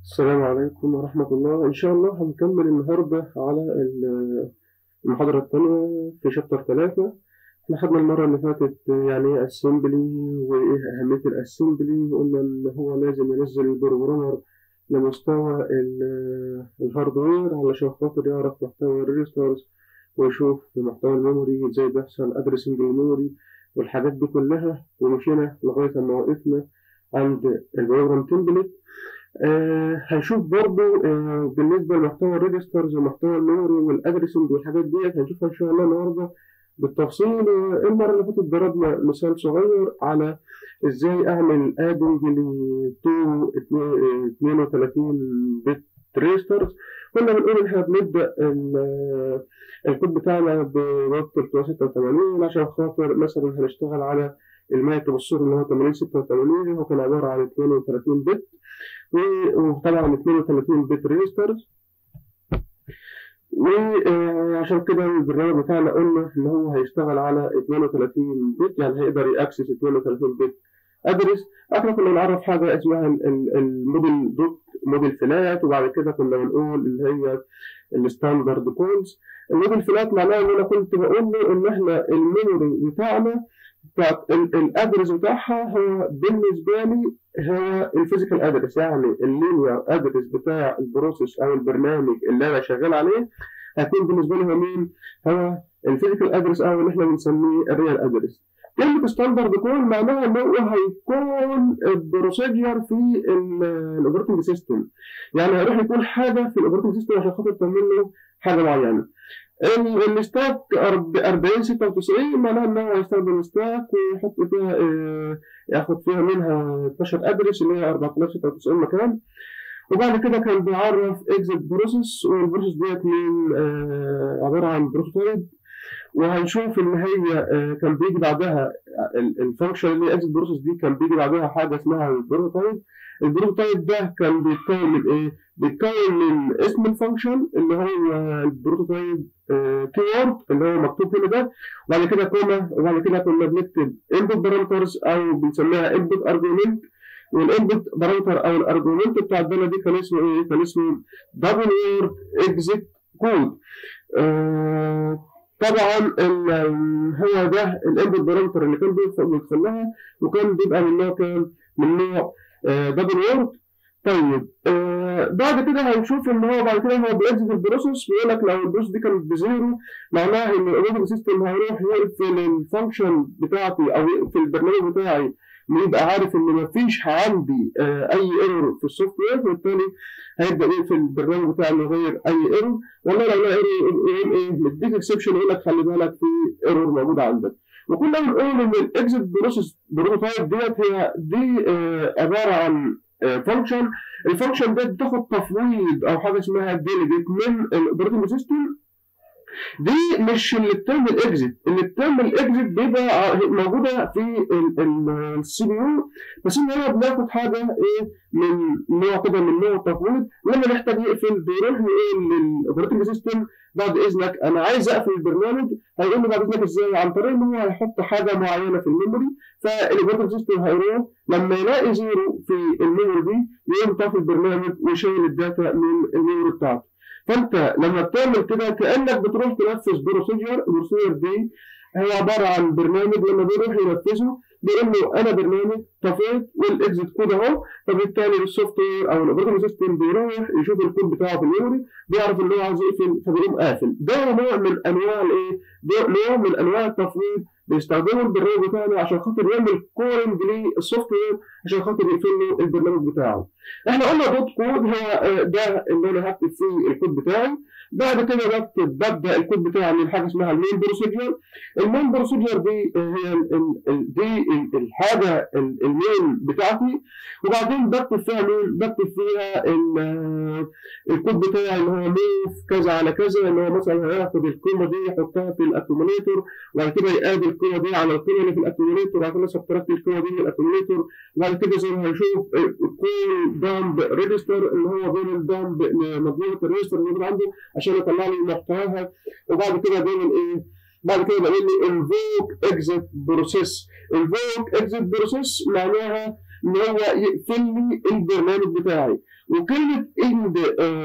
السلام عليكم ورحمة الله إن شاء الله هنكمل النهاردة على ال- المحاضرة الثانية في شابتر ثلاثة احنا خدنا المرة اللي فاتت يعني ايه اسمبلي وايه أهمية الاسمبلي وقلنا إن هو لازم ينزل البروجرامر لمستوى ال- الهاردوير علشان خاطر يعرف محتوى الريجسترز ويشوف محتوى الميموري ازاي بيحصل ادرسنج الميموري والحاجات دي كلها ومشينا لغاية ما وقفنا عند البروجرام تمبلت آه هنشوف برضو آه بالنسبة لمحتوى الريجسترز ومحتوى الميموري والادرسنج والحاجات ديت هنشوفها ان شاء الله النهارده بالتفصيل آه، المرة اللي فاتت ضربنا مثال صغير على ازاي اعمل ادنج ل 32 بت ريجسترز كنا بنقول ان احنا بنبدا ال- الكود بتاعنا بوقت 386 عشان خاطر مثلا هنشتغل على المايك بالصورة اللي هو 8086 هو كان عبارة عن 32 بت و- وطبعا 32 بت ريجسترز وعشان كده البرنامج بتاعنا قلنا ان هو هيشتغل على 32 بت يعني هيقدر ياكسس 32 بت ادرس احنا كنا بنعرف حاجه اسمها ال- ال- الموديل دوت موديل فلات وبعد كده كنا بنقول اللي هي الستاندرد كولز الموديل فلات معناها ان انا كنت بقول له ان احنا الميموري بتاعنا بتاعت ال- الادرس بتاعها هو بالنسبه لي هو الفيزيكال ادرس يعني اللينير ادرس بتاع البروسيس او البرنامج اللي انا شغال عليه هيكون بالنسبه لي هو مين؟ هو الفيزيكال ادرس او اللي احنا بنسميه الريال ادرس. كلمة ستاندرد كول معناها ان هو هيكون البروسيجر في الاوبريتنج سيستم. يعني هيروح يكون حاجه في الاوبريتنج سيستم عشان خاطر تعمل له حاجه معينه. ال- الستاك 40 96 معناها ان هو هيستخدم ستاك ويحط فيها آه، ياخد فيها منها 12 ادرس اللي هي 4096 مكان وبعد كده كان بيعرف اكزيت بروسيس والبروسيس ديت من آه، عباره عن بروتوتايب وهنشوف ان هي آه، كان بيجي بعدها الفانكشن اللي اكزيت بروسيس دي كان بيجي بعدها حاجه اسمها البروتوتايب البروتوتايب ده كان بيتكون من ايه؟ بيتكون من اسم الفانكشن اللي هو البروتوتايب كيورد اللي هو مكتوب هنا ده وبعد كده كوما وبعد كده كنا بنكتب انبوت بارامترز او بنسميها انبوت ارجيومنت والانبوت بارامتر او الارجيومنت بتاع الداله دي كان اسمه ايه؟ كان اسمه دبل وورد اكزيت كود طبعا ال- ال- هو ده الانبوت بارامتر اللي كان بيدخل بيدخل لها وكان بيبقى من نوع كام؟ من نوع دبل وورد طيب آه بعد كده هنشوف ان هو بعد كده هو بيأكسس البروسيس بيقول لك لو البروسيس دي كانت بزيرو معناها ان الاوبريتنج سيستم هيروح يقفل الفانكشن بتاعتي او يقفل البرنامج بتاعي ويبقى عارف ان مفيش عندي آه اي ايرور في السوفت وير وبالتالي هيبدا يقفل البرنامج بتاعي من غير اي ايرور والله لو لقى ايرور يقول ايه مديك اكسبشن يقول لك خلي بالك في ايرور موجود عندك وكنا بنقول ان الاكزيت بروسيس بروتوتايب ديت هي دي آه عباره عن فانكشن الفانكشن ده بتاخد تفويض او حاجه اسمها ديليجيت من الاوبريتنج سيستم دي مش اللي بتعمل اكزيت اللي بتعمل اكزيت بيبقى موجوده في السي بي يو بس ان هو بناخد حاجه ايه من نوع كده من نوع التفويض لما نحتاج يقفل بيروح يقول للاوبريتنج سيستم بعد اذنك انا عايز اقفل البرنامج هيقول لي بعد اذنك ازاي عن طريق ان هو هيحط حاجه معينه في الميموري فالاوبريتنج سيستم هيروح لما يلاقي زيرو في الميموري دي يقوم طافي البرنامج ويشيل الداتا من الميموري بتاعته فانت لما بتعمل كده كانك بتروح تنفذ بروسيجر البروسيجر دي هي عباره عن برنامج لما بيروح ينفذه بيقول له انا برنامج طفيت والاكزيت كود اهو فبالتالي السوفت وير او الاوبريتنج سيستم بيروح يشوف الكود بتاعه في الميموري بيعرف ان هو عايز يقفل فبيقوم قافل ده نوع من انواع الايه؟ ده نوع من انواع التفويض بيستخدمه البرنامج بتاعنا عشان خاطر يعمل كورنج للسوفت وير عشان خاطر يقفل له البرنامج بتاعه. احنا قلنا دوت كود هو ده اللي انا هكتب فيه الكود بتاعي بعد كده بكتب ببدا الكود بتاعي من حاجه اسمها المين بروسيجر المين بروسيجر دي هي ال ال دي ال الحاجه المين بتاعتي وبعدين بكتب فيها مين بكتب فيها الكود بتاعي اللي هو موف كذا على كذا اللي هو مثلا هياخد القيمه دي يحطها في الاكيوميليتور وبعد كده يقابل القيمه دي على القيمه اللي في الاكيوميليتور وبعد كده سبتراكت القيمه دي من الاكيوميليتور وبعد كده زي ما هنشوف كول دامب ريجستر اللي هو بين الدامب مجموعه الريجستر اللي موجود عنده عشان يطلع لي محتواها وبعد كده بيعمل ايه؟ بعد كده بقول لي invoke exit process invoke exit process معناها ان هو يقفل لي البرنامج بتاعي وكلمه اند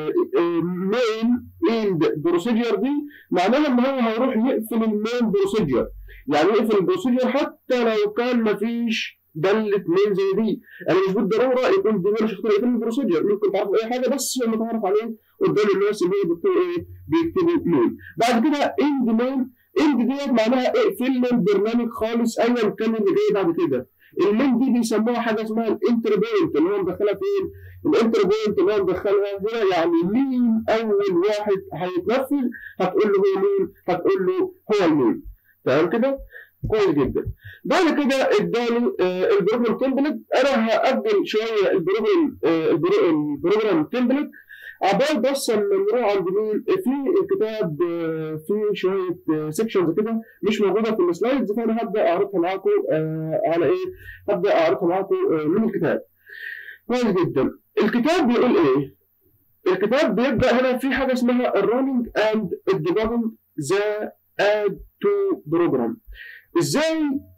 مين اند بروسيجر دي معناها ان هو هيروح يقفل المين بروسيجر يعني يقفل البروسيجر حتى لو كان مفيش دلت مين زي دي انا مش بالضروره يكون دي مش اختار يكون البروسيجر ممكن تعرفوا اي حاجه بس لما تعرف عليه قدام الناس اللي هو بيكتبوا ايه بيكتبوا مين بعد كده اند مين اند ديت معناها اقفل لي البرنامج خالص ايا كان اللي جاي بعد كده المين دي بيسموها حاجه اسمها الانتر بوينت اللي هو مدخلها فين؟ الانتر بوينت اللي هو مدخلها هنا يعني مين اول واحد هيتنفذ هتقول له هو مين؟ هتقول له هو المين تمام كده؟ كويس جدا بعد كده اداني آه البروجرام تمبلت انا هاجل شويه البروجرام آه البروجرام تمبلت عبال بس لما نروح عند مين في الكتاب آه في شويه سيكشنز كده مش موجوده في السلايدز فانا هبدا اعرضها معاكم على ايه؟ هبدا اعرضها معاكم من الكتاب كويس جدا الكتاب بيقول ايه؟ الكتاب بيبدا هنا في حاجه اسمها الرننج اند الديباجنج ذا اد تو بروجرام ازاي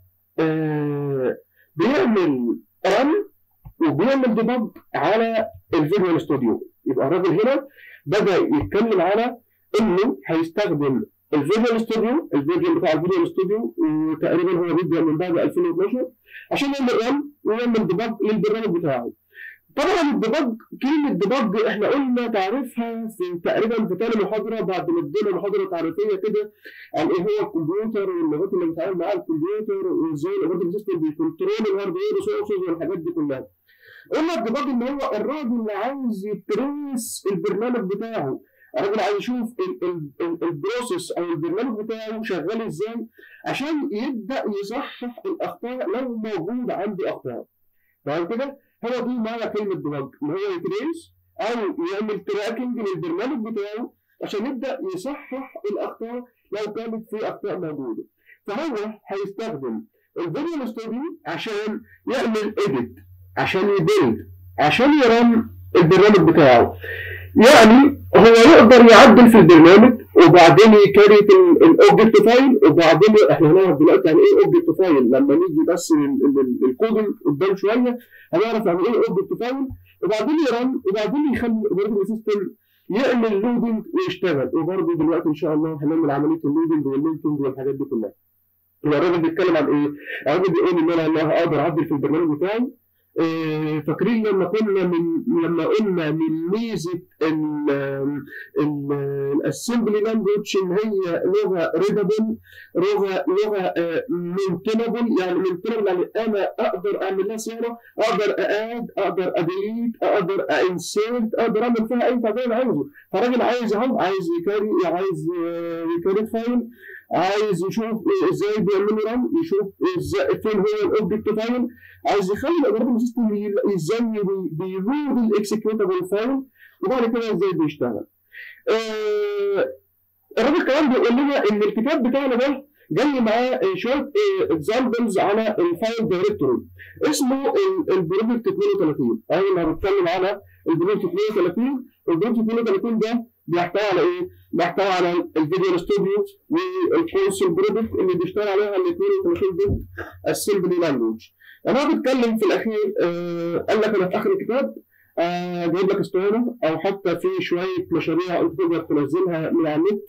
آه بيعمل رن وبيعمل ديباج على الفيجوال ستوديو يبقى الراجل هنا بدا يتكلم على انه هيستخدم الفيجوال ستوديو الفيجوال بتاع الفيجوال ستوديو وتقريبا هو بيبدا من بعد 2012 عشان يعمل رن ويعمل ديباج للبرنامج بتاعه طبعا الديباج كلمه ديباج احنا قلنا تعريفها في تقريبا في تاني محاضره بعد ما ادينا محاضره تعريفيه كده عن ايه هو الكمبيوتر واللغات اللي بيتعامل معاها الكمبيوتر وازاي الاوبريتنج سيستم بيكنترول الهاردوير ريسورسز والحاجات دي كلها. قلنا الديباج ان هو الراجل اللي عايز يتريس البرنامج بتاعه الراجل عايز يشوف البروسيس او البرنامج بتاعه شغال ازاي عشان يبدا يصحح الاخطاء لو موجود عنده اخطاء. تمام كده؟ هو دي معنى كلمه ديباج ان هو يتريس او يعمل تراكنج للبرنامج بتاعه عشان يبدا يصحح الاخطاء لو كانت في اخطاء موجوده فهو هيستخدم الفيجوال ستوديو عشان يعمل اديت عشان يبيلد عشان يرن البرنامج بتاعه يعني هو يقدر يعدل في البرنامج وبعدين يكريت الاوبجكت فايل وبعدين احنا هنعرف دلوقتي يعني ايه اوبجكت فايل لما نيجي بس الكودنج قدام شويه هنعرف يعني ايه اوبجكت فايل وبعدين يرن وبعدين يخلي الاوبريتنج سيستم يعمل لودنج ويشتغل وبرضه دلوقتي ان شاء الله هنعمل عمليه اللودنج واللينكينج والحاجات دي كلها. يبقى الراجل بيتكلم عن ايه؟ الراجل بيقول ان انا الله اقدر اعدل في البرنامج بتاعي إيه فاكرين لما كنا من لما قلنا من ميزه الاسمبلي لانجوج ان هي لغه ريدابل لغه لغه مينتنبل يعني مينتنبل يعني انا اقدر اعمل لها صيانه اقدر ااد اقدر اديليت اقدر انسيرت اقدر اعمل فيها اي تعديل انا عايزه فالراجل عايز اهو عايز يكاري عايز يكاري فايل عايز يشوف ازاي بيعملوا رن يشوف ازاي فين هو الاوبجكت فايل عايز يخلي الاوبريتنج سيستم ازاي بيلود الاكسكيوتابل فايل وبعد كده ازاي بيشتغل. آه الراجل كمان بيقول لنا ان الكتاب بتاعنا ده جاي معاه شويه اكزامبلز على الفايل دايركتوري اسمه البروجكت 32 انا بتكلم على البروجكت 32 البروجكت 32 ده بيحتوي على ايه؟ بيحتوي على الفيديو ستوديو والكونسول بروجكت اللي بيشتغل عليها ال 32 بت السمبلي لانجوج. انا بتكلم في الاخير آه قال لك انا في اخر الكتاب آه جايب لك اسطوانه او حتى في شويه مشاريع انت تقدر تنزلها من على النت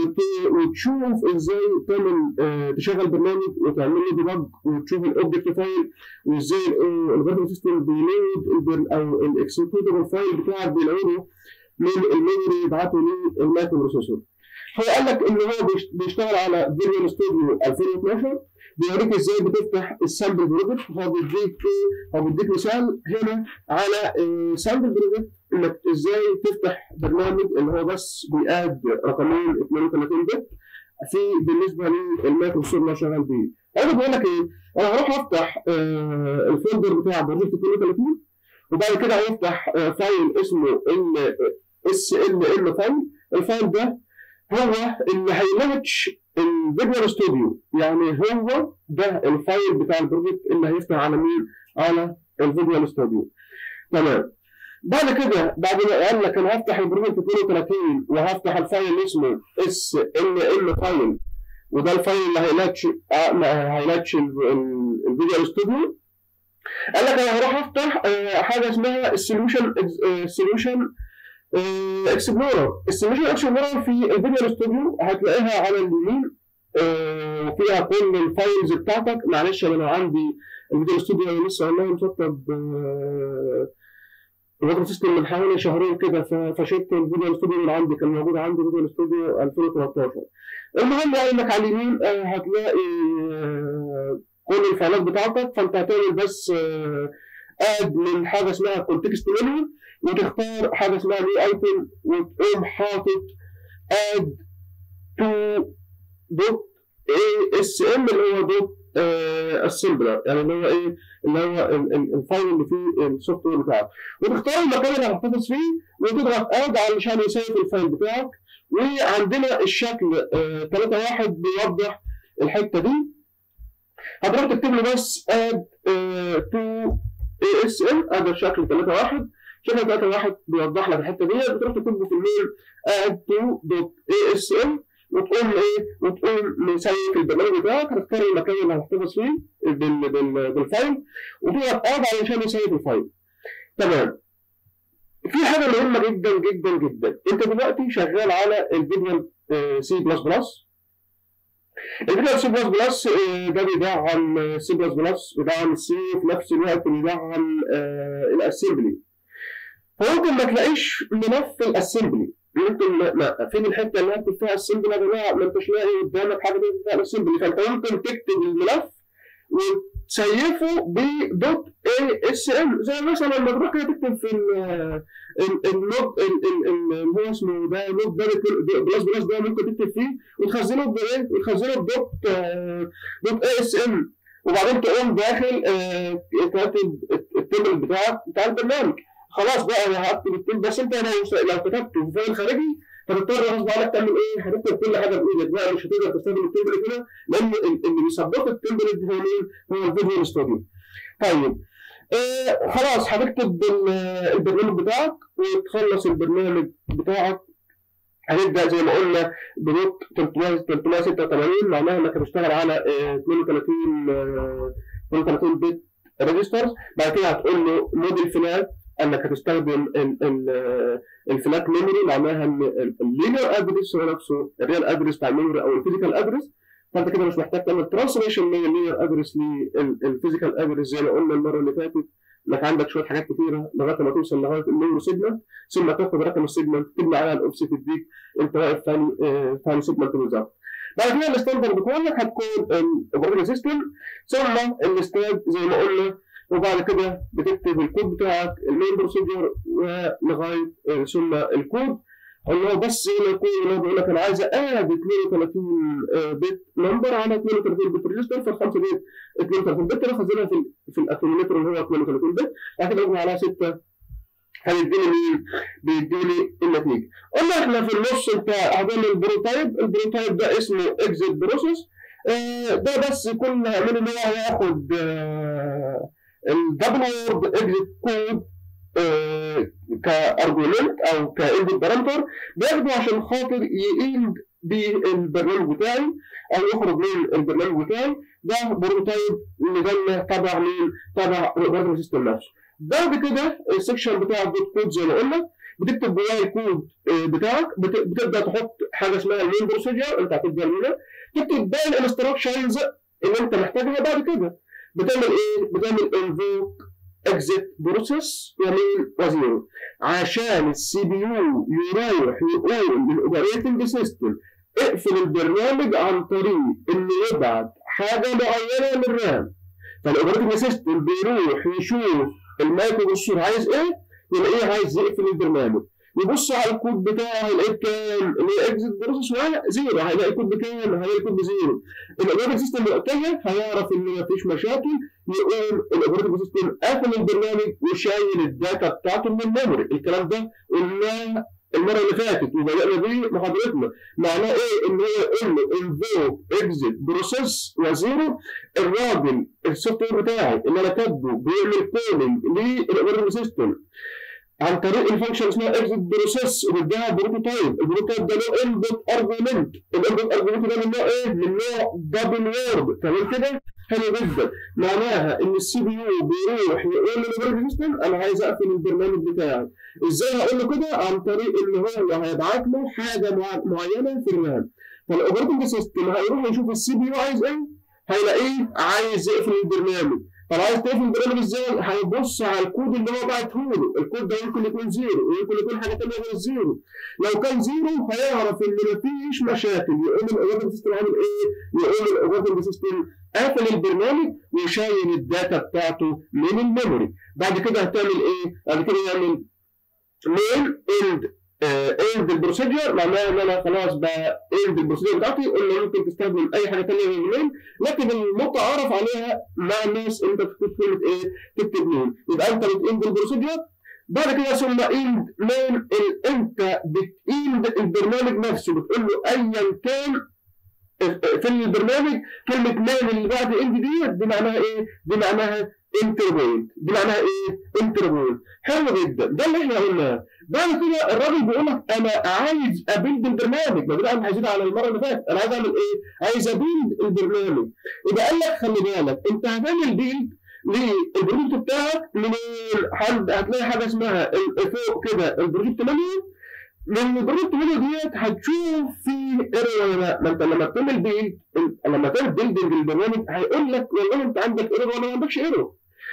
وتشوف ازاي تعمل آه تشغل برنامج وتعمل له ديباج وتشوف الاوبجكت فايل وازاي الاوبريتنج سيستم بيلود او الاكسكيوتبل فايل بتاعك بيلوده من الميموري يبعته للمايكرو بروسيسور. هو قال لك ان هو بيشتغل على فيجوال ستوديو 2012 بيوريك ازاي بتفتح السامبل بروجكت هو بيديك هو بيديك مثال هنا على سامبل بروجكت انك ازاي تفتح برنامج اللي هو بس بيقاد رقمين 32 بت في بالنسبه للمايكرو بروسيسور اللي شغال بيه. انا بقول لك ايه؟ انا هروح افتح آه الفولدر بتاع بروجكت 32 وبعد كده هيفتح آه فايل اسمه ال اس ال ال فايل الفايل ده هو اللي هيلاتش الفيجوال ستوديو يعني هو ده الفايل بتاع البروجكت اللي هيفتح على مين؟ على الفيجوال ستوديو تمام بعد كده بعد ما قال لك انا هفتح البروجكت 32 وهفتح الفايل اسمه اس ال ال فايل وده الفايل اللي هيلاتش هيلاتش الفيجوال ستوديو قال لك انا هروح افتح آه، حاجه اسمها السوليوشن السوليوشن اكسبلورر السوليوشن اكسبلورر في الفيديو ستوديو هتلاقيها على اليمين آه، وفيها كل الفايلز بتاعتك معلش انا عندي الفيديو ستوديو لسه والله مسطب الوتر سيستم من حوالي شهرين كده ف- فشلت الفيديو ستوديو اللي عندي كان موجود عندي فيديو ستوديو 2013 المهم يعني انك على اليمين آه، هتلاقي آه، كل الفايلات بتاعتك فانت هتعمل بس اد من حاجه اسمها كونتكست منيو وتختار حاجه اسمها نيو ايتم وتقوم حاطط اد تو دوت اي اس ام اللي هو دوت اسمبلر يعني اللي هو ايه اللي هو ال- ال- الفايل اللي فيه السوفت وير بتاعك وتختار المكان اللي هتحتفظ فيه وتضغط اد علشان يسيف الفايل بتاعك وعندنا الشكل 3 1 بيوضح الحته دي هتروح تكتب له بس اد تو اي اس ام ادي الشكل 3 1 شكل 3 1 بيوضح لك الحته دي بتروح تكتبه في الميل اد تو دوت اي اس ام وتقوم ايه وتقوم مسيف البرنامج بتاعك هتختار المكان اللي هتحتفظ فيه بال بال بالفايل وتضغط اد علشان يسيف الفايل تمام في حاجه مهمه جدا جدا جدا انت دلوقتي شغال على الفيديو سي بلس بلس الفيديو سي بلس بلس آه، ده بيدعم سي بلس بلس بيدعم السي وفي نفس الوقت بيدعم آه، الاسمبلي فممكن ما تلاقيش ملف الاسمبلي ممكن ما ما- فين الحته اللي هكتب فيها السمبل يا جماعه ما انتش لاقي قدامك حاجه تكتب فيها السمبل فانت ممكن تكتب الملف وتسيفه بدوت اي اس ام زي مثلا لما تروح كده تكتب في ال- ال- النوت ال- ال- ال- اللي هو اسمه ده نوت بلس بلس ده ممكن تكتب فيه وتخزنه بايه؟ وتخزنه بدوت آه، دوت اي اس ام وبعدين تقوم داخل آه، كاتب التمبل بتاعك بتاع البرنامج خلاص بقى انا هكتب التمبل بس انت لو لو كتبته في فايل خارجي هتضطر غصب عنك تعمل ايه؟ هتكتب كل حاجه بايدك بقى مش هتقدر تستخدم التمبل كده لان ال- اللي بيسبورت التمبل هو مين؟ هو الفيديو ستوديو. طيب آه خلاص هتكتب ال- البرنامج بتاعك وتخلص البرنامج بتاعك هنبدا زي ما قلنا بنوت 300 386 معناها انك هتشتغل على آه، 32 آه، 32 بت ريجسترز بعد كده هتقول له موديل فلات انك هتستخدم ال- ال- آه، الفلات ميموري معناها ان اللينير ادرس هو نفسه الريال ادرس بتاع الميموري او الفيزيكال ادرس فانت كده مش محتاج تعمل ترانسليشن من اللينير ادرس للفيزيكال ادرس زي ما قلنا المره اللي فاتت انك عندك شويه حاجات كتيره لغايه ما توصل لغايه النيورو سيجمنت ثم تاخد رقم السيجمنت تبني عليها الاوفست تديك انت واقف ثاني آه، ثاني سيجمنت بالظبط. بعد كده الستاندرد بتاعك هتكون الاوبريتنج سيستم ثم الستاك زي ما قلنا وبعد كده بتكتب الكود بتاعك المين بروسيجر ولغايه آه، ثم الكود اللي هو بس هنا الكود اللي هو بيقول لك انا عايز اد 32 آه، بت نمبر على 32 بت ريجستر فالخمسه دي 32 بت انا خزنها في في الاكيوميليتر اللي هو 32 بت بعد كده اضغط عليها 6 هيديني مين؟ بيديني النتيجه. قلنا احنا في النص بتاع هعمل البروتايب، البروتايب ده اسمه اكزيت بروسيس ده بس كل اللي هيعمله ان هو هياخد الدبل وورد اكزيت كود كارجيومنت او كانبوت بارامتر بياخده عشان خاطر يقيم بالبرنامج بتاعي او يخرج من البرنامج بتاعي ده بروتايب نزلنا تبع مين؟ تبع الاوبريتنج سيستم نفسه. بعد كده السكشن بتاع الدوت كود زي ما قلنا بتكتب جواه الكود آه، بتاعك بت- بتبدا تحط حاجه اسمها المين بروسيجر انت هتبدا منها تكتب باقي الانستراكشنز اللي انت محتاجها بعد كده بتعمل ايه؟ بتعمل انفوك اكزيت بروسيس يمين وزيرو عشان السي بي يو يروح يقول للاوبريتنج سيستم اقفل البرنامج عن طريق انه يبعت حاجه معينه من الرام فالاوبريتنج سيستم بيروح يشوف المايكرو بروسيسور عايز ايه يلاقيه عايز يقفل البرنامج يبص على الكود بتاعه هيلاقيه بكام؟ اللي هي اكزيت بروسيس زيرو هيلاقي الكود بكام؟ هيلاقي الكود بزيرو. الاوبريتنج سيستم وقتها هيعرف ان مفيش مشاكل يقوم الاوبريتنج سيستم قافل البرنامج وشايل الداتا بتاعته من الميموري، الكلام ده قلناه المره اللي فاتت وبدانا بيه محاضرتنا معناه ايه؟ ان هو يقول له انفوك اكزيت بروسيس وزيرو الراجل السوفت وير بتاعي اللي انا كاتبه بيعمل كولينج للاوبريتنج سيستم عن طريق الفانكشن اسمها اكزيت بروسيس وبيديها بروتوتايب البروتوتايب ده له انبوت ارجيومنت الانبوت ارجيومنت ده من نوع ايه؟ من نوع دبل وورد تمام كده؟ حلو جدا معناها ان السي بي يو بيروح يقول للاوبريتنج سيستم انا عايز اقفل البرنامج بتاعي ازاي هقول له كده عن طريق ان هو هيبعت له حاجه معينه في الرام فالاوبريتنج سيستم هيروح يشوف السي بي يو عايز ايه هيلاقيه عايز يقفل البرنامج طب عايز تقفل البرنامج ازاي؟ هيبص على الكود اللي هو بعته له، الكود ده يمكن يكون زيرو ويمكن يكون حاجه ثانيه غير الزيرو. لو كان زيرو هيعرف ان مفيش مشاكل يقوم الاوبريتنج سيستم عامل ايه؟ يقوم الاوبريتنج سيستم قافل البرنامج وشايل الداتا بتاعته من الميموري. بعد كده هتعمل ايه؟ بعد كده يعمل مين اند اند البروسيجر معناها ان انا خلاص بقى اند البروسيجر بتاعتي قلنا ممكن تستخدم اي حاجه ثانيه غير مين لكن المتعارف عليها مع الناس انت بتكتب كلمه ايه؟ تكتب مين يبقى انت بتاند البروسيجر بعد كده ثم اند مين انت بتاند البرنامج نفسه بتقول له ايا كان في البرنامج كلمه مان اللي بعد اند دي دي معناها ايه؟ دي معناها انتربوينت دي معناها ايه؟ انتربوينت حلو جدا ده اللي احنا قلناه بعد كده الراجل بيقول لك انا عايز ابيلد البرنامج ما ده انا هزيد على المره اللي فاتت انا عايز اعمل ايه؟ عايز ابيلد البرنامج يبقى قال لك خلي بالك انت هتعمل بيلد للبروجكت بتاعك من هتلاقي حاجه اسمها فوق كده البروجكت مانيوال من البروجكت مانيوال ديت هتشوف في ايرور ولا لا ما انت لما بتعمل بيلد لما تعمل بيلدنج للبرنامج هيقول لك والله انت عندك ايرور ولا ما عندكش ايرور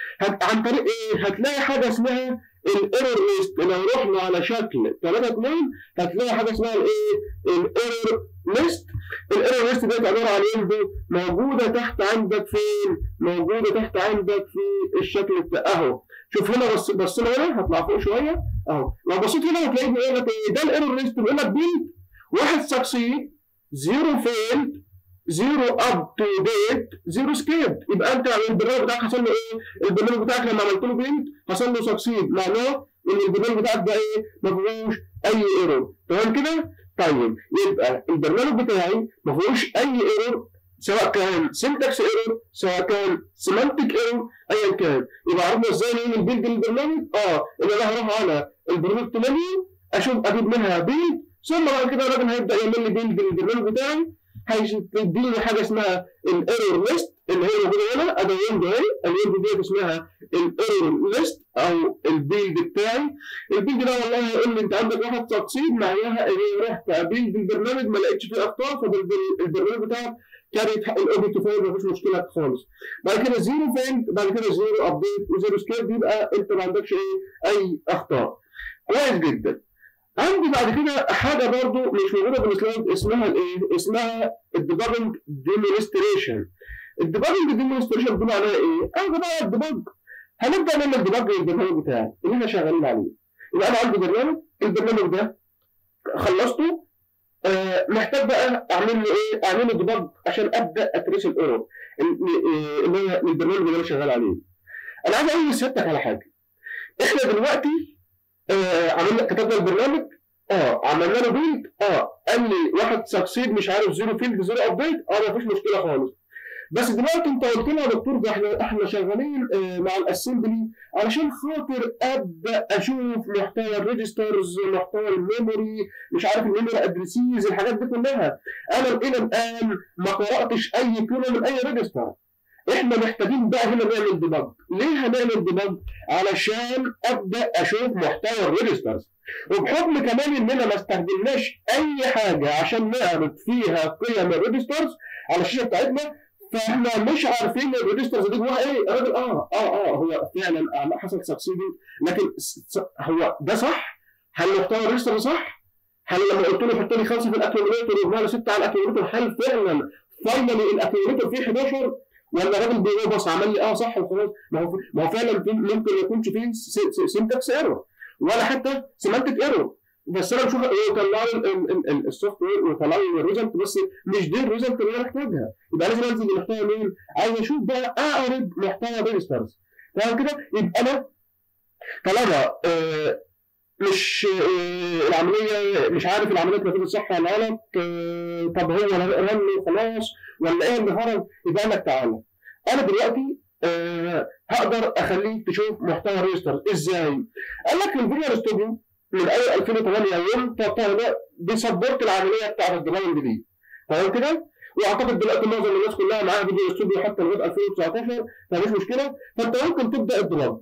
عن طريق ايه؟ هتلاقي حاجه اسمها الايرور ليست لو رحنا على شكل 3 2 هتلاقي حاجه اسمها الايه؟ الايرور ليست الايرور ليست ديت عباره عن ايه؟ موجوده تحت عندك فين؟ موجوده تحت عندك في الشكل بتاع اهو شوف هنا بص بصينا هنا هطلع فوق شويه اهو لو بصيت هنا هتلاقي بيقول لك ايه؟ ده الايرور ليست بيقول لك بيلد واحد سكسيد زيرو فيلد زيرو اب تو ديت زيرو سكيب يبقى انت البرنامج بتاعك حصل له ايه؟ البرنامج بتاعك لما عملت له بيلد حصل له سكسيد معناه ان البرنامج بتاعك ده ايه؟ ما فيهوش اي ايرور تمام كده؟ طيب يبقى البرنامج بتاعي ما فيهوش اي ايرور سواء كان سنتكس ايرور سواء كان سيمانتك ايرور ايا كان يبقى عرفنا ازاي نعمل بيلد للبرنامج؟ اه ان انا هروح على البروجكت منيو اشوف اجيب منها بيلد ثم بعد كده الراجل هيبدا يعمل لي بيلد للبرنامج بتاعي هيديني حاجه اسمها الايرور ليست اللي هي موجوده هنا ادي ويندو اهي الويندو ديت اسمها الايرور ليست او البيلد بتاعي البيلد ده والله هيقول لي انت عندك واحد تقسيط معناها ان رحت ابيلد البرنامج ما لقيتش فيه اخطاء فالبرنامج بتاعك كانت الاوبجكت فايل مفيش مشكله خالص بعد كده زيرو فين بعد كده زيرو ابديت وزيرو سكيب يبقى انت ما عندكش ايه اي اخطاء كويس جدا عندي بعد كده حاجه برضو مش موجوده في السلايد اسمها الايه؟ اسمها الديباجنج ديمونستريشن. الديباجنج ديمونستريشن دي معناها ايه؟ انا بقى الديباج هنبدا نعمل ديباج للبرنامج بتاعي اللي احنا شغالين عليه. يبقى انا عندي برنامج البرنامج ده خلصته آه محتاج بقى اعمل له ايه؟ اعمل له ديباج عشان ابدا اتريس الايرور اللي هي البرنامج اللي انا شغال عليه. انا عايز اقول لسيادتك على حاجه. احنا دلوقتي آه عملنا كتبنا البرنامج اه عملنا له بيلد اه قال لي واحد سكسيد مش عارف زيرو فيلد زيرو ابديت اه مفيش مشكله خالص بس دلوقتي انت قلت لنا يا دكتور ده احنا احنا شغالين آه مع الاسمبلي علشان خاطر ابدا اشوف محتوى الريجسترز محتوى الميموري مش عارف الميموري ادريسيز الحاجات دي كلها انا الى الان ما قراتش اي كلمه من اي ريجستر احنا محتاجين بقى هنا نعمل ديباج ليه هنعمل ديباج علشان ابدا اشوف محتوى الريجسترز وبحكم كمان اننا ما استخدمناش اي حاجه عشان نعرض فيها قيم الريجسترز على الشاشه بتاعتنا فاحنا مش عارفين الريجسترز دي جواها ايه الراجل اه اه اه هو فعلا حصل سكسيدنج لكن هو ده صح؟ هل محتوى الريجستر صح؟ هل لما قلت له حط لي خمسه في الاكيوميتر وجمله سته على الاكيوميتر هل فعلا فاينلي الاكيوميتر فيه 11 ولا الراجل بيبص عمل لي اه صح وخلاص ما هو ما هو فعلا ممكن ما يكونش فيه سنتكس ايرور ولا حتى سيمانتك ايرور بس انا بشوف ايه يطلع لي السوفت وير ويطلع لي الريزلت بس مش دي الريزلت اللي انا محتاجها يبقى لازم انزل لمحتوى مين؟ عايز اشوف بقى اعرض محتوى ريجسترز تمام كده؟ يبقى انا طالما آه مش آه العمليه مش عارف العمليه اتنفذت صح ولا غلط آه طب هو رن وخلاص ولا ايه اللي هرب يبقى لك تعالى انا دلوقتي أه هقدر اخليك تشوف محتوى ريجستر ازاي؟ قال لك الفيجوال ستوديو من اول 2008 وانت طالع بيسبورت العمليه بتاعت الديزاين دي تمام كده؟ واعتقد دلوقتي معظم الناس كلها معاها فيديو استوديو حتى لغايه 2019 فمفيش مشكله فانت ممكن تبدا الديباج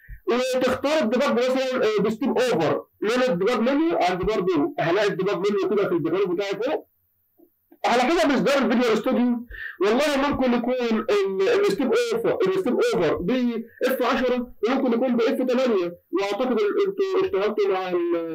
وتختار الديباج مثلا آه، بستيب اوفر من الديباج منيو عند برضه هلاقي الديباج منيو كده في الديباج بتاعي فوق على كده مصدر الفيديو استوديو والله ممكن يكون ال- الستيب اوفر الستيب اوفر ب اف 10 وممكن يكون ب اف 8 واعتقد ال- انتوا اشتغلتوا مع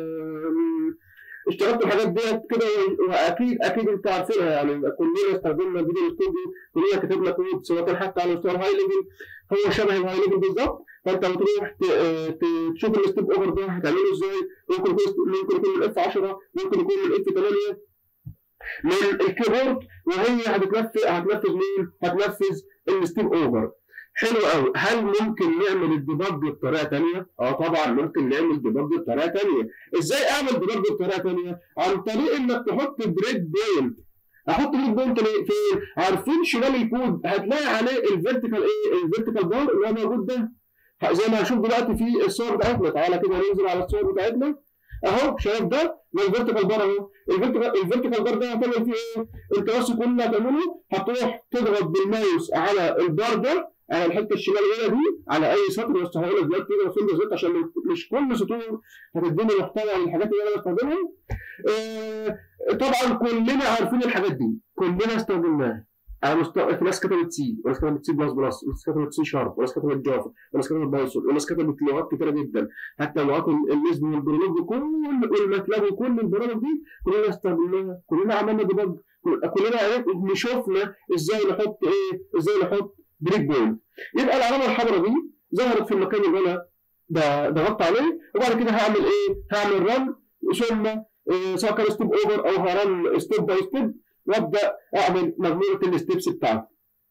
ال- اشتغلتوا الحاجات ديت كده واكيد اكيد انتوا عارفينها يعني كلنا استخدمنا الفيديو استوديو كلنا كتبنا كود سواء كان حتى على مستوى الهاي ليفل هو شبه الهاي ليفل بالظبط فانت بتروح ت- اه ت- تشوف الستيب اوفر ده هتعمله ازاي ممكن يكون ممكن يكون من اف 10 ممكن يكون من اف 8 من الكيبورد وهي هتتنفذ هتنفذ مين؟ هتنفذ الستيب اوفر. حلو قوي، هل ممكن نعمل الديباج بطريقه ثانيه؟ اه طبعا ممكن نعمل ديباج بطريقه ثانيه. ازاي اعمل ديباج بطريقه ثانيه؟ عن طريق انك تحط بريك بوينت. احط بريك بوينت ليه؟ فين؟ عارفين شمال الكود هتلاقي عليه الفيرتيكال ايه؟ الفيرتيكال بار اللي هو موجود ده. زي ما هنشوف دلوقتي في الصور بتاعتنا، تعالى كده ننزل على الصور بتاعتنا. اهو شايف ده؟ ده الفيرتيكال بار اهو. الفيرتيكال الفيرتيكال بار ده هتعمل فيه ايه؟ انت بس كل اللي هتعمله هتروح تضغط بالماوس على البار ده على الحته الشماليه دي على اي سطر بس هقول لك دلوقتي كده فين بالظبط عشان مش كل سطور هتديني محتوى للحاجات اللي انا بستخدمها. آه طبعا كلنا عارفين الحاجات دي كلنا استخدمناها. على مستوى في ناس كتبت سي وناس كتبت سي بلس بلس وناس كتبت سي شارب وناس كتبت جافا وناس كتبت بايثون وناس كتبت لغات كتيره جدا حتى لغات النسبه والبرولوج كل والماتلاب وكل البرامج دي كلنا استخدمناها كلنا عملنا ديباج كلنا عرفنا شفنا ازاي نحط ايه ازاي نحط بريك بوينت يبقى العلامه الحمراء دي ظهرت في المكان اللي انا ب- ضغطت عليه وبعد كده هعمل ايه؟ هعمل رن ثم إيه سواء كان ستيب اوفر او هرن ستيب باي ستيب وابدا اعمل مجموعه الستبس بتاعتي.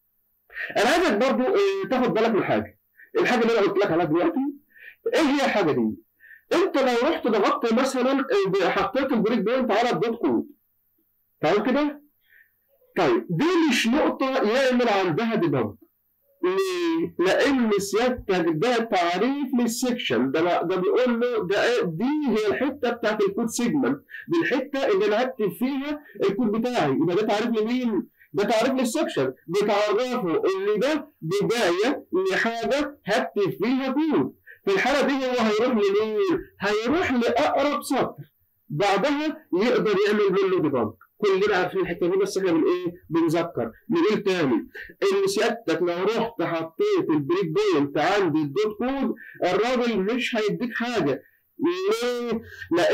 انا عايزك برضو إيه تاخد بالك من حاجه. الحاجه اللي انا قلت لك عليها دلوقتي ايه هي الحاجه دي؟ انت لو رحت ضغطت مثلا إيه، حطيت البريك بوينت على الدوت كود تمام كده؟ طيب دي مش نقطه يعمل عندها ديباج. ليه؟ لأن سيادتك ده تعريف للسكشن ده لا- ده بيقول له ده دي هي الحتة بتاعت الكود سيجمنت دي الحتة اللي أنا هكتب فيها الكود بتاعي يبقى ده تعريف لمين؟ ده تعريف للسكشن بتعرفه ان ده بداية لحاجة هكتب فيها كود في الحالة دي هو هيروح لمين؟ هيروح لأقرب سطر بعدها يقدر يعمل منه ديباج كلنا عارفين الحته دي بس احنا بن ايه بنذكر نقول تاني ان سيادتك لو رحت حطيت البريك بوينت عند الدوت كود الراجل مش هيديك حاجه ليه؟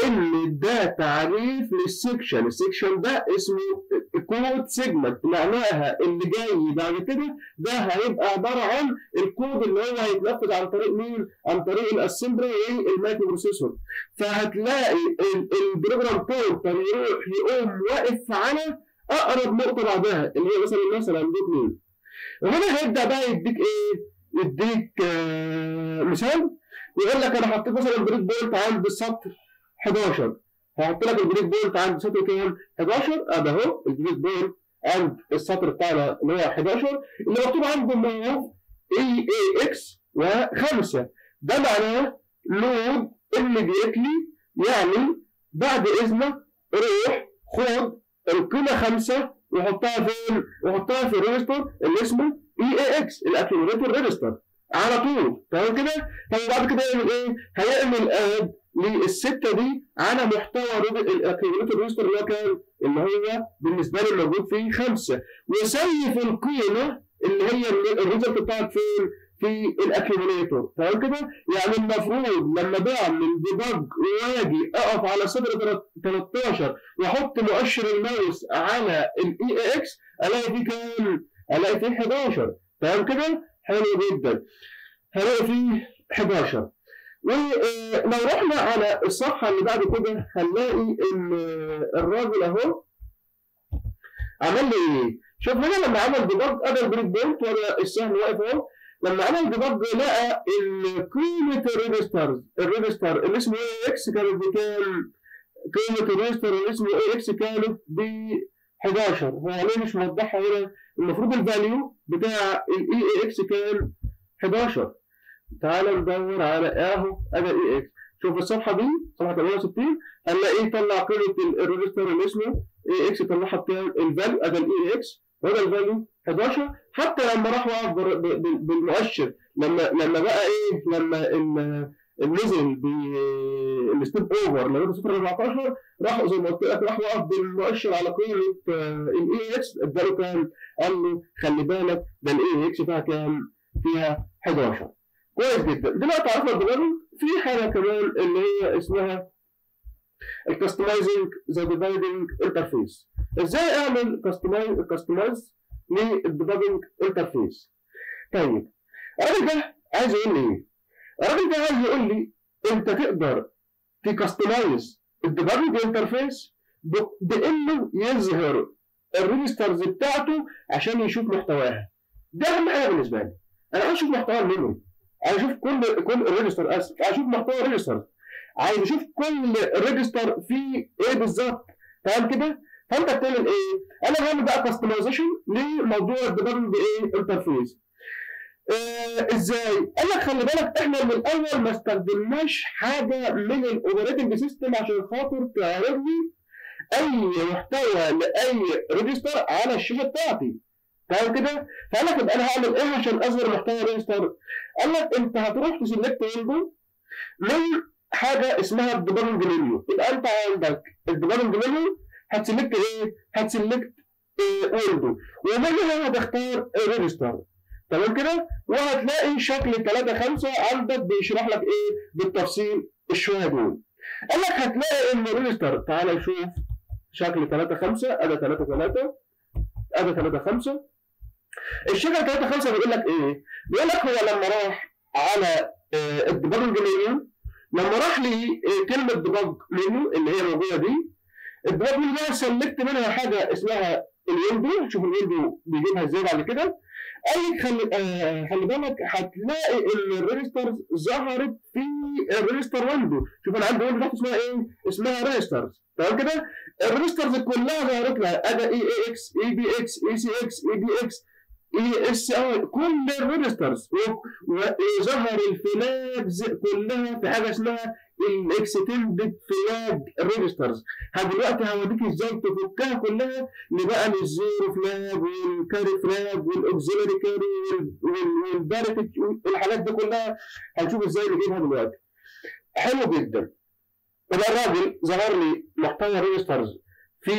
لان ده تعريف للسكشن، السكشن ده اسمه كود سيجمنت معناها اللي جاي بعد كده ده هيبقى عباره عن الكود اللي هو هيتنفذ عن طريق مين؟ عن طريق الاسمبلي والمايكرو بروسيسور. فهتلاقي ال- البروجرام بوينتر يروح يقوم واقف على اقرب نقطه بعدها اللي هي مثلا مثلا دوت مين. وهنا هيبدا بقى يديك ايه؟ يديك آه مثال يقول لك انا حطيت مثلا بريك بوينت عند السطر 11 هحط لك البريك بوينت عند سطر كام؟ 11 ادي اهو البريك بوينت عند السطر بتاعنا اللي هو 11 اللي مكتوب عنده موف اي اي اكس وخمسه ده معناه لود immediately يعني بعد اذنك روح خد القيمه خمسه وحطها فين؟ وحطها في الريجستر اللي اسمه اي اي اكس الاكيوميليتور ريجستر على طول تمام كده؟ طب بعد كده يعمل ايه؟ هيعمل اد للسته دي على محتوى الاكيوميليتور ريجستر اللي هو كام؟ اللي هو بالنسبه لي موجود فيه خمسه وسيف القيمه اللي هي الريزلت بتاعك فين؟ في الاكيوميليتور تمام كده؟ يعني المفروض لما بعمل ديباج واجي اقف على صدر 13 واحط مؤشر الماوس على الاي اي اكس الاقي فيه كام؟ الاقي فيه 11 تمام كده؟ حلو جدا هلاقي فيه 11 ولو رحنا على الصفحه اللي بعد كده هنلاقي ان الراجل اهو عمل لي ايه؟ شوف هنا لما عمل ديباج ادى البريك بوينت وانا السهم واقف اهو لما عمل ديباج لقى ان قيمه الريجسترز الريجستر اللي اسمه اي اكس كانت بكام؟ قيمه الريجستر اللي اسمه اي اكس كانت ب 11 هو ليه مش موضحها هنا؟ المفروض الفاليو بتاع الاي اي اكس كان 11 تعال ندور على اهو ادي اي اكس شوف الصفحه دي صفحه 68 هنلاقيه طلع قيمه الريجستر اللي اسمه اي اكس طلعها بكام الفاليو ادي الاي اكس وده الفاليو 11 حتى لما راح وقف بر- ب- ب- بالمؤشر لما لما بقى ايه لما ال- نزل بالستيب اوفر لغايه 0 14 راح زي ما قلت لك راح وقف بالمؤشر على قيمه الاي اكس اداله كام؟ قال له خلي بالك ده الاي اكس فيها كام؟ فيها 11 كويس جدا دلوقتي عرفنا الديباجنج في حاجه كمان اللي هي اسمها الكستمايزنج ذا ديباجنج انترفيس ازاي اعمل كستمايز كستمايز للديباجنج انترفيس طيب الراجل ده عايز يقول لي ايه؟ الراجل ده عايز يقول لي انت تقدر تكستمايز الديباجنج انترفيس بانه يظهر الريجسترز بتاعته عشان يشوف محتواها ده اهم حاجه بالنسبه لي انا عايز اشوف محتوى الميموري عايز اشوف كل كل الريجستر اسف عايز اشوف محتوى الريجستر عايز اشوف كل ريجستر فيه ايه بالظبط تمام كده فانت بتعمل ايه؟ انا بعمل بقى كاستمايزيشن لموضوع الديباجنج ايه انترفيس آه ازاي؟ قال لك خلي بالك احنا من الاول ما استخدمناش حاجه من الاوبريتنج سيستم عشان خاطر تعرض لي اي محتوى لاي ريجستر على الشاشه بتاعتي تمام كده؟ فقال لك يبقى انا هعمل ايه عشان اظهر محتوى ريجستر؟ قال لك انت هتروح تسلكت ويندو من حاجه اسمها الديباجنج منيو يبقى انت عندك الديباجنج منيو هتسلكت ايه؟ هتسلكت إيه ويندو ومنها هتختار ريجستر تمام كده؟ وهتلاقي شكل 3 5 عندك بيشرح لك ايه بالتفصيل الشويه دول. قال لك هتلاقي ان الريجستر تعالى نشوف شكل 3 5 ادي 3 3 ادي 3 5 الشكل 3 5 بيقول لك ايه؟ بيقول لك هو لما راح على آه الديباج منيو لما راح لي آه كلمه ديباج منيو اللي هي موجوده دي الديباج منيو ده سلكت منها حاجه اسمها الويندو شوف الويندو بيجيبها ازاي بعد كده قال لك خلي آه خلي بالك هتلاقي ان الريجسترز ظهرت في الريجستر ويندو شوف انا عندي ويندو تحت اسمها ايه؟ اسمها ريجسترز تمام كده؟ الريجسترز كلها ظهرت لها ادي اي اي اكس اي بي اكس اي سي اكس اي بي اكس اي اس اي كل الريجسترز وظهر الفلاجز كلها في حاجه اسمها الاكستندد فلاج ريجسترز دلوقتي هوريك ازاي تفكها كلها لبقى للزيرو فلاج والكاري فلاج والاوكسيلري كاري والباريتك الحاجات دي كلها هنشوف ازاي نجيبها دلوقتي حلو جدا يبقى الراجل ظهر لي محتوى ريجسترز في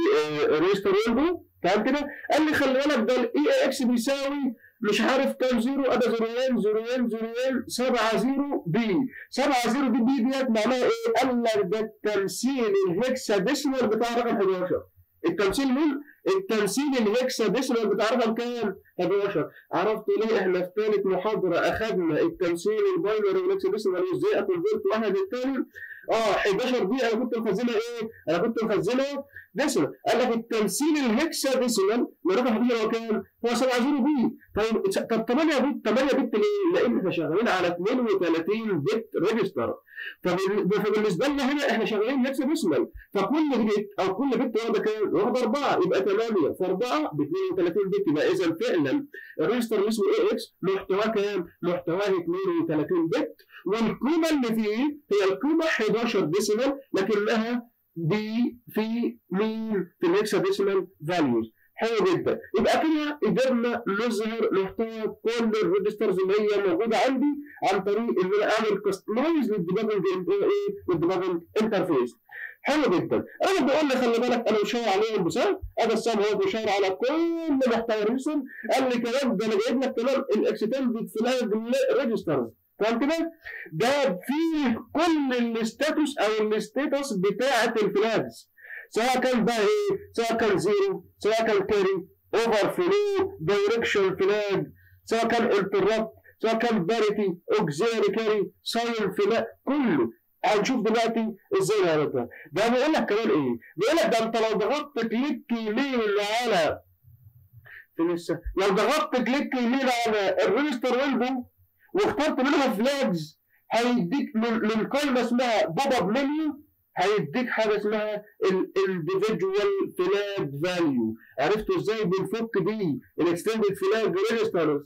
ريجستر ويندو تمام كده قال لي خلي بالك ده الاي اكس بيساوي مش عارف كام زيرو ادي 0 1 0 1 0 1 7 0 بي 7 0 دي بي ديت معناها ايه؟ قال لك ده التمثيل الهكسا ديسمال بتاع رقم 11 التمثيل مين؟ التمثيل الهكسا ديسمال بتاع رقم كام؟ 11 عرفت ليه احنا في ثالث محاضره اخذنا التمثيل الباينري والهكسا ديسمال وازاي اكونفيرت واحد للثاني اه 11 دي انا كنت مخزنها ايه؟ انا كنت مخزنها ديسمال قال لك التمثيل الهكسا ديسمال لرقم 11 هو كام؟ هو 7 0 بي طيب طب 8 بت 8 بت ليه؟ لان احنا شغالين على 32 بت ريجستر فبالنسبه لنا هنا احنا شغالين هكسا ديسمال فكل بت او كل بت واخده كام؟ واخده 4 يبقى 8 في 4 ب 32 بت يبقى اذا فعلا الريجستر اللي اسمه اي اكس محتواه كام؟ محتواه 32 بت والقيمه اللي فيه هي القيمه 11 ديسيمال لكنها دي في مين؟ في الهكسا ديسيمال فاليوز حلو جدا يبقى كده قدرنا نظهر محتوى كل الريجسترز اللي هي موجوده عندي عن طريق ان انا اعمل كستمايز للديباجنج ايه للديباجنج انترفيس حلو جدا انا بقول لي خلي بالك انا بشاور عليهم بسبب هذا السهم هو بيشاور على كل محتوى الريجستر قال لي كمان ده انا جايب لك كمان الاكستندد فلاج ريجسترز تمام كده؟ ده فيه كل الستاتوس او الستاتوس بتاعه الفلاجز سواء كان بقى ايه؟ سواء كان زيرو سواء كان كاري اوفر فلو دايركشن فلاج سواء كان انتربت سواء كان باريتي اوكزيري كاري ساين فلاج كله هنشوف دلوقتي ازاي نعمل ده ده بيقول لك كمان ايه؟ بيقول لك ده انت لو ضغطت كليك يمين على في لسه لو ضغطت كليك يمين على الريجستر ويندو واخترت منها فلاجز هيديك من, من قائمه اسمها بوب اب منيو هيديك حاجه اسمها الانديفيدوال فلاج فاليو عرفتوا ازاي بنفك دي الاكستندد فلاج ريجسترز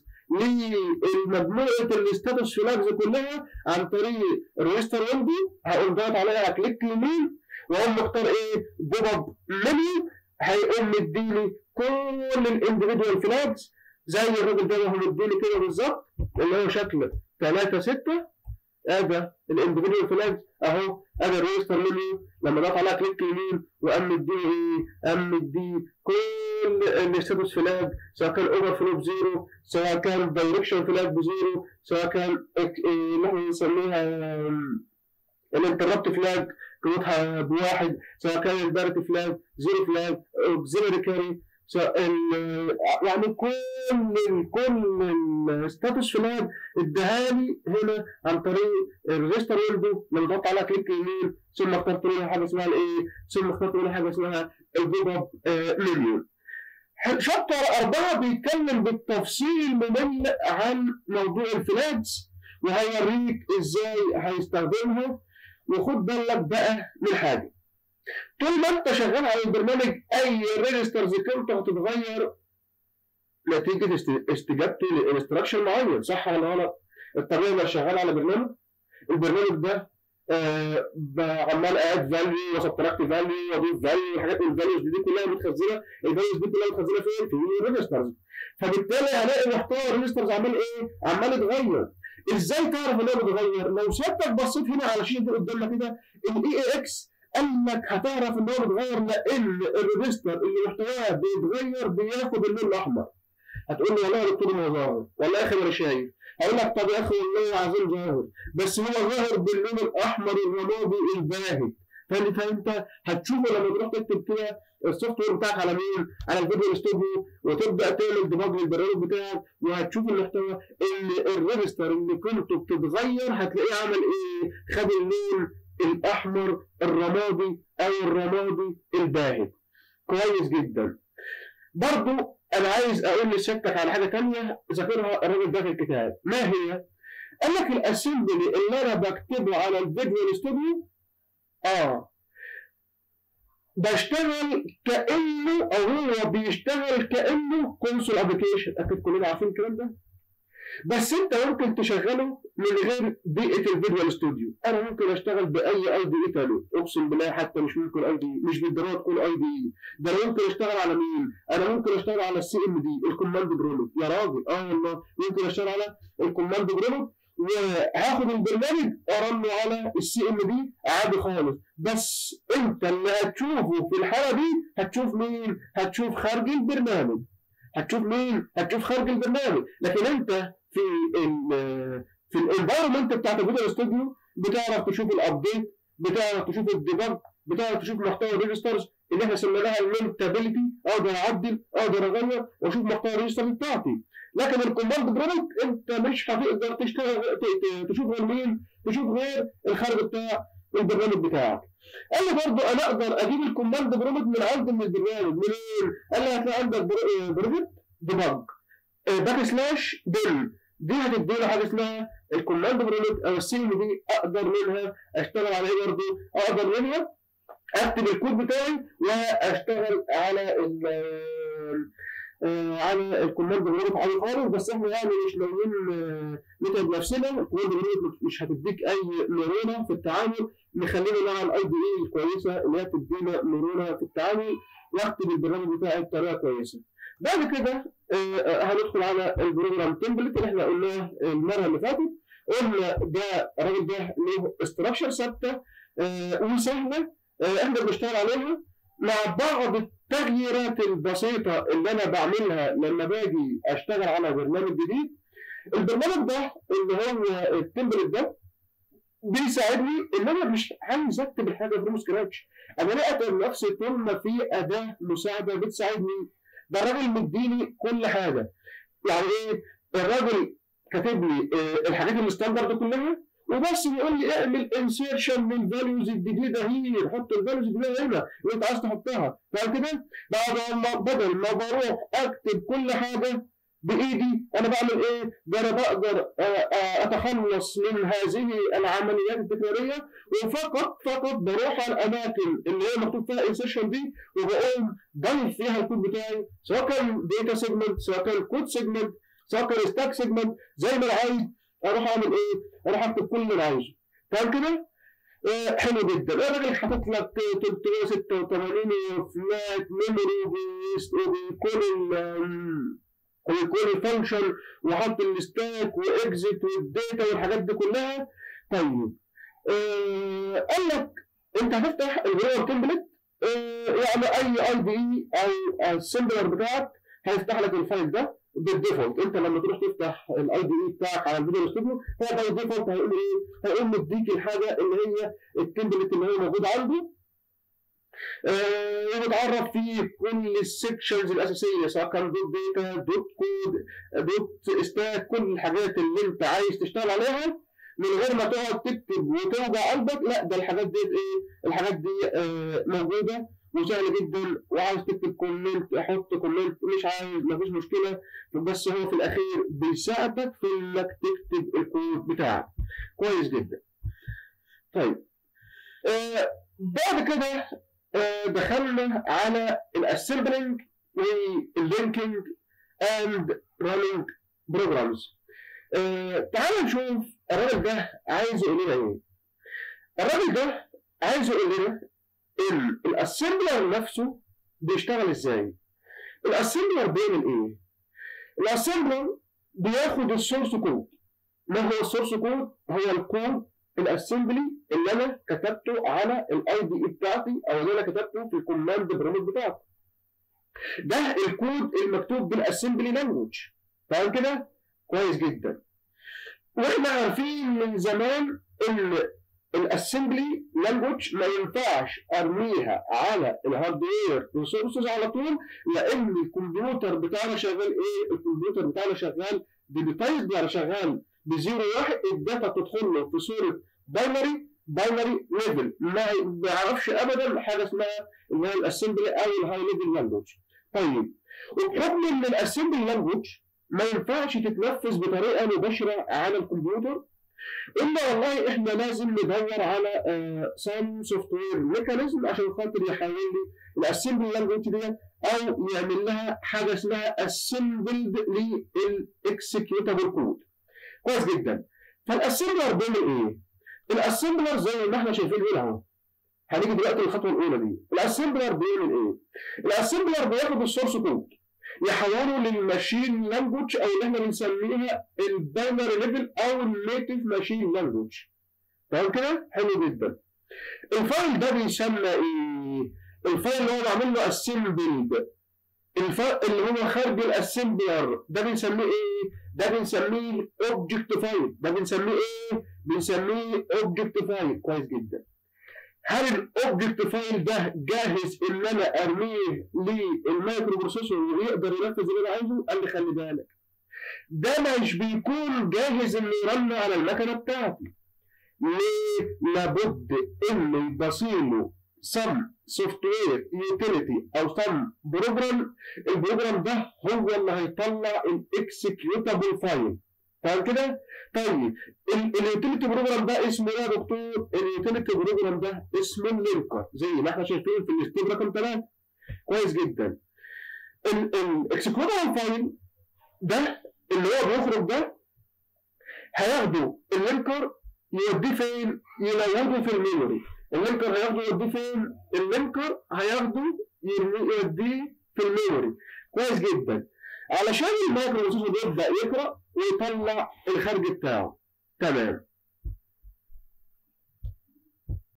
لمجموعه الستاتس فلاجز كلها عن طريق الريجستر ويندو هقوم ضغط عليها كليك يمين واقوم مختار ايه بوب اب منيو هيقوم مديلي كل الانديفيدوال فلاجز زي الراجل ده هو مديلي كده بالظبط اللي هو شكل 3 6 ادي الانديفيدوال فلاجز اهو ادي الريجستر منيو لما ضغط عليها كليك يمين وقام مديه ايه؟ قام مديه كل الستاتس فلاج سواء كان اوفر فلو بزيرو سواء كان دايركشن فلاج بزيرو سواء كان اللي احنا بنسميها الانتربت فلاج قيمتها بواحد سواء كان البارت فلاج زيرو فلاج اوكسيلري كاري يعني كل كل الستاتس فلاج اداها لي هنا عن طريق الريجستر ويندو لما ضغطت عليها كليك يمين ثم اخترت لها حاجه اسمها الايه ثم اخترت لها حاجه اسمها البوب اب منيو شابتر أربعة بيتكلم بالتفصيل ممل عن موضوع الفلاجز وهيوريك ازاي هيستخدمها وخد بالك بقى من حاجه طول ما انت شغال على البرنامج اي ريجسترز قيمته هتتغير نتيجه استجابته لانستراكشن معين صح ولا غلط؟ الطبيعي لما شغال على برنامج البرنامج ده آه عمال اد فاليو وسبتراكت فاليو واضيف فاليو والحاجات الفاليوز دي كلها متخزنه الفاليوز دي كلها متخزنه فين؟ في الريجسترز فبالتالي هلاقي محتوى الريجسترز عمال ايه؟ عمال يتغير ازاي تعرف ان هو بيتغير؟ لو سيادتك بصيت هنا على الشيت دي قدامنا كده الاي اي اكس قال لك هتعرف ان هو بيتغير لان الريجستر اللي محتواه بيتغير بياخد اللون الاحمر هتقول لي والله يا دكتور ما ظاهر والله يا اخي انا شايف هقول لك طب يا اخي والله عظيم ظاهر بس هو ظاهر باللون الاحمر الرمادي الباهت فانت هتشوفه لما تروح تكتب كده السوفت وير بتاعك على مين؟ على الفيديو ستوديو وتبدا تعمل ديباج للبرنامج بتاعك وهتشوف المحتوى ان الريجستر اللي قيمته بتتغير هتلاقيه عمل ايه؟ خد اللون الاحمر الرمادي او الرمادي الباهت كويس جدا برضو انا عايز اقول لسيادتك على حاجه ثانيه ذاكرها الراجل ده في الكتاب ما هي؟ قال لك الاسمبلي اللي انا بكتبه على الفيديو ستوديو اه بشتغل كانه او هو بيشتغل كانه كونسول ابلكيشن اكيد كلنا عارفين الكلام ده بس انت ممكن تشغله من غير بيئه الفيديو ستوديو انا ممكن اشتغل باي اي دي ايتالو اقسم بالله حتى مش ممكن اي دي مش بالضروره تكون اي دي ده انا ممكن اشتغل على مين انا ممكن اشتغل على السي ام دي الكوماند برولوج يا راجل اه والله ممكن اشتغل على الكوماند برولوج وهاخد البرنامج ارنه على السي ام دي عادي خالص بس انت اللي هتشوفه في الحاله دي هتشوف مين هتشوف خارج البرنامج هتشوف مين هتشوف خارج البرنامج لكن انت في ال في الانفايرمنت بتاعت الفيديو ستوديو بتعرف تشوف الابديت بتعرف تشوف الديباج بتعرف تشوف محتوى الريجسترز اللي احنا سميناها المنتابيلتي اقدر اعدل اقدر اغير واشوف محتوى الريجستر بتاعتي لكن الكوماند برودكت انت مش هتقدر تشتغل تشوف غير مين تشوف غير الخارج بتاع البرنامج بتاعك قال لي برضه انا اقدر اجيب الكوماند برودكت من عند من البرنامج منين؟ قال لي هتلاقي عندك بروجكت ديباج باك سلاش بيل دي هتدي له حاجه اسمها الكوماند برودكت او السي ام دي اقدر منها اشتغل على ايه برضه؟ اقدر منها اكتب الكود بتاعي واشتغل على ال على الكوماند برودكت عادي خالص بس احنا يعني مش ناويين نتعب نفسنا الكوماند برودكت مش هتديك اي مرونه في التعامل نخلينا مع الاي دي اي الكويسه اللي هي تدينا مرونه في التعامل واكتب البرنامج بتاعي بطريقه كويسه. بعد كده آه هندخل على البروجرام تمبلت اللي احنا قلناه المره اللي فاتت قلنا ده الراجل ده له استراكشر ثابته آه وسهله آه احنا بنشتغل عليها مع بعض التغييرات البسيطة اللي أنا بعملها لما باجي أشتغل على برنامج جديد البرنامج ده اللي هو التمبلت ده بيساعدني ان انا مش عايز اكتب الحاجه فروم سكراتش انا لقيت نفسي طول ما في اداه مساعده بتساعدني ده الراجل مديني كل حاجه يعني ايه الراجل كاتب لي الحاجات الستاندرد كلها وبس بيقول لي اعمل انسيرشن للفاليوز الجديده هي حط الفاليوز الجديده هنا اللي انت عايز تحطها بعد كده بعد ما بدل ما بروح اكتب كل حاجه بايدي انا بعمل ايه؟ ده انا بقدر اتخلص من هذه العمليات التكراريه وفقط فقط بروح على الاماكن اللي هي مكتوب فيها انسيرشن دي وبقوم ضيف فيها الكود بتاعي سواء كان داتا سيجمنت سواء كان كود سيجمنت سواء كان ستاك سيجمنت زي ما انا عايز اروح اعمل ايه؟ اروح اكتب كل اللي انا عايزه تمام كده؟ آه، حلو جدا الراجل حاطط لك 386 فلات ميموري وبيكون ال ويكون الفانكشن وحط الستاك واكزit والداتا والحاجات دي كلها طيب آه قال لك انت هتفتح الجروب تمبلت آه يعني اي اي دي او السمبلر بتاعك هيفتح لك الفايل ده بالديفولت انت لما تروح تفتح الاي دي اي بتاعك على الفيديو ستوديو هو باي ديفولت هيقول ايه؟ هيقوم مديك الحاجه اللي هي التمبلت اللي هو موجود عنده آه وبتعرف فيه كل السكشنز الاساسيه سواء كان دوت داتا دوت كود دوت ستاك كل الحاجات اللي انت عايز تشتغل عليها من غير ما تقعد تكتب وتوجع قلبك لا ده الحاجات دي ايه الحاجات دي آه موجوده وسهل جدا وعايز تكتب كومنت احط كومنت مش عايز مفيش مشكله بس هو في الاخير بيساعدك في انك تكتب الكود بتاعك كويس جدا طيب آه بعد كده آه دخلنا على الاسمبلنج واللينكينج اند راننج بروجرامز تعال نشوف الراجل ده عايز يقول لنا ايه الراجل ده عايز يقول لنا ان الاسمبلر نفسه بيشتغل ازاي الاسمبلر بيعمل ايه الاسمبلر بياخد السورس كود ما هو السورس كود هو الكود الاسمبلي اللي انا كتبته على الاي دي اي بتاعتي او اللي انا كتبته في الكوماند برومت بتاعتي ده الكود المكتوب بالاسمبلي لانجوج فاهم كده كويس جدا واحنا عارفين من زمان ان الاسمبلي لانجوج ما ينفعش ارميها على الهاردوير ريسورسز على طول لان الكمبيوتر بتاعنا شغال ايه؟ الكمبيوتر بتاعنا شغال بديتايز يعني شغال بزيرو واحد الداتا تدخل له في صوره باينري باينري ليفل ما بيعرفش ابدا حاجه اسمها اللي هي الاسمبلي او الهاي ليفل لانجوج. طيب وبحكم ان الاسمبلي لانجوج ما ينفعش تتنفذ بطريقه مباشره على الكمبيوتر الا والله احنا لازم ندور على سام سوفت وير ميكانيزم عشان خاطر يحول لي الاسمبل لانجوج دي او يعمل لها حاجه اسمها اسمبلد للاكسكيوتابل كود كويس جدا فالاسمبلر بيعمل ايه؟ الاسمبلر زي ما احنا شايفين هنا اهو هنيجي دلوقتي للخطوه الاولى دي الاسمبلر بيعمل ايه؟ الاسمبلر بياخد السورس كود يحوله للماشين لانجوج او اللي احنا بنسميها الباينري ليفل او النيتف ماشين لانجوج تمام كده؟ حلو جدا الفايل ده بيسمى ايه؟ الفايل اللي هو معمول له اسمبلد اللي هو خارج الاسمبلر ده بنسميه ايه؟ ده بنسميه اوبجكت فايل ده بنسميه ايه؟ بنسميه اوبجكت فايل كويس جدا هل الاوبجكت فايل ده جاهز ان انا ارميه للمايكرو بروسيسور ويقدر ينفذ اللي انا عايزه؟ قال لي خلي بالك ده مش بيكون جاهز انه يرن على المكنه بتاعتي ليه؟ لابد انه يبصيله سم سوفت وير يوتيليتي او سم بروجرام البروجرام ده هو اللي هيطلع الاكسكيوتابل فايل فاهم كده؟ طيب اليوتيليتي بروجرام ده اسمه ايه يا دكتور؟ اليوتيليتي بروجرام ده اسمه اللينكر زي ما احنا شايفين في الاستيب رقم 3 كويس جدا الاكسكيوتابل فايل ده اللي هو بيخرج ده هياخده اللينكر يوديه فين؟ يلوده في الميموري اللينكر هياخده يوديه فين؟ اللينكر هياخده يوديه في الميموري كويس جدا علشان المايكرو بروسيسور يبدا يقرا ويطلع الخارج بتاعه تمام